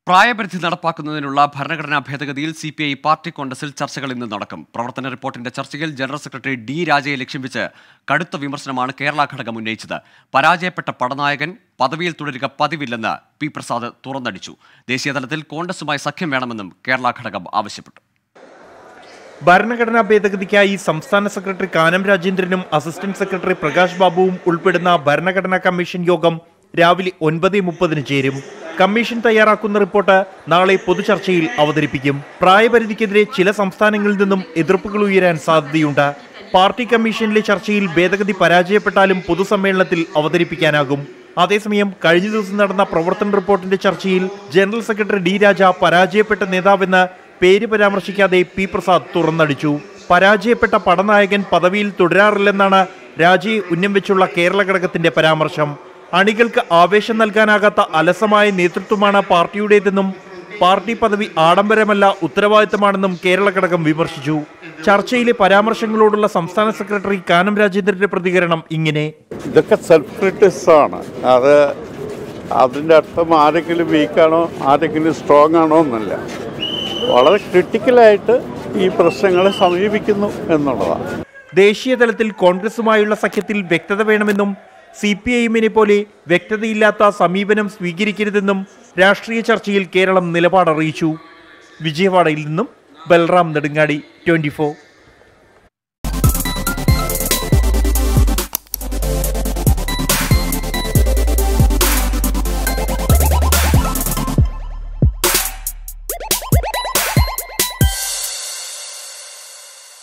പ്രായപരിധി നടപ്പാക്കുന്നതിനുള്ള ഭരണഘടനാ ഭേദഗതിയിൽ സി പി ഐ പാർട്ടി കോൺഗ്രസിൽ ചർച്ചകൾ ഇന്ന് നടക്കും പ്രവർത്തന റിപ്പോർട്ടിന്റെ ചർച്ചയിൽ ജനറൽ സെക്രട്ടറി ഡി രാജയെ ലക്ഷ്യം വെച്ച് കടുത്ത വിമർശനമാണ് കേരള ഘടകം ഉന്നയിച്ചത് പരാജയപ്പെട്ട പടനായകൻ പദവിയിൽ തുടരുക പതിവില്ലെന്ന് പി പ്രസാദ് തുറന്നടിച്ചു ദേശീയതലത്തിൽ കോൺഗ്രസുമായി സഖ്യം വേണമെന്നും കേരള ഘടകം ആവശ്യപ്പെട്ടു ഭരണഘടനാ ഭേദഗതിക്കായി സംസ്ഥാന സെക്രട്ടറി കാനം രാജേന്ദ്രനും അസിസ്റ്റന്റ് സെക്രട്ടറി പ്രകാശ് ബാബുവും ഉൾപ്പെടുന്ന ഭരണഘടനാ കമ്മീഷൻ യോഗം രാവിലെ ഒൻപത് മുപ്പതിന് ചേരും കമ്മീഷൻ തയ്യാറാക്കുന്ന റിപ്പോർട്ട് നാളെ പൊതുചർച്ചയിൽ അവതരിപ്പിക്കും പ്രായപരിധിക്കെതിരെ ചില സംസ്ഥാനങ്ങളിൽ നിന്നും എതിർപ്പുകൾ ഉയരാൻ സാധ്യതയുണ്ട് പാർട്ടി കമ്മീഷനിലെ ചർച്ചയിൽ ഭേദഗതി പരാജയപ്പെട്ടാലും പൊതുസമ്മേളനത്തിൽ അവതരിപ്പിക്കാനാകും അതേസമയം കഴിഞ്ഞ ദിവസം നടന്ന പ്രവർത്തന റിപ്പോർട്ടിന്റെ ചർച്ചയിൽ ജനറൽ സെക്രട്ടറി ഡി രാജ പരാജയപ്പെട്ട നേതാവെന്ന് പേര് പരാമർശിക്കാതെ പി പ്രസാദ് തുറന്നടിച്ചു പരാജയപ്പെട്ട പടനായകൻ പദവിയിൽ തുടരാറില്ലെന്നാണ് രാജയെ ഉന്നം വെച്ചുള്ള കേരള ഘടകത്തിന്റെ പരാമർശം അണികൾക്ക് ആവേശം നൽകാനാകാത്ത അലസമായ നേതൃത്വമാണ് പാർട്ടിയുടേതെന്നും പാർട്ടി പദവി ആഡംബരമല്ല ഉത്തരവാദിത്തമാണെന്നും കേരള ഘടകം വിമർശിച്ചു ചർച്ചയിലെ പരാമർശങ്ങളോടുള്ള സംസ്ഥാന സെക്രട്ടറി കാനം രാജേന്ദ്രന്റെ പ്രതികരണം ഇങ്ങനെ ഇതൊക്കെ സെൽഫ് ക്രിറ്റിസാണ് അത് അതിൻ്റെ അർത്ഥം ആരെങ്കിലും വീക്കാണോ ആരെങ്കിലും സ്ട്രോങ് ആണോ എന്നല്ല വളരെ ക്രിട്ടിക്കലായിട്ട് ഈ പ്രശ്നങ്ങളെ സമീപിക്കുന്നു എന്നുള്ളതാണ് ദേശീയ തലത്തിൽ കോൺഗ്രസുമായുള്ള സഖ്യത്തിൽ വ്യക്തത വേണമെന്നും സി പി ഐഎമ്മിനെ പോലെ വ്യക്തതയില്ലാത്ത സമീപനം സ്വീകരിക്കരുതെന്നും രാഷ്ട്രീയ ചർച്ചയിൽ കേരളം നിലപാടറിയിച്ചു വിജയവാഡയിൽ നിന്നും ബൽറാം നെടുങ്ങാടി ട്വന്റി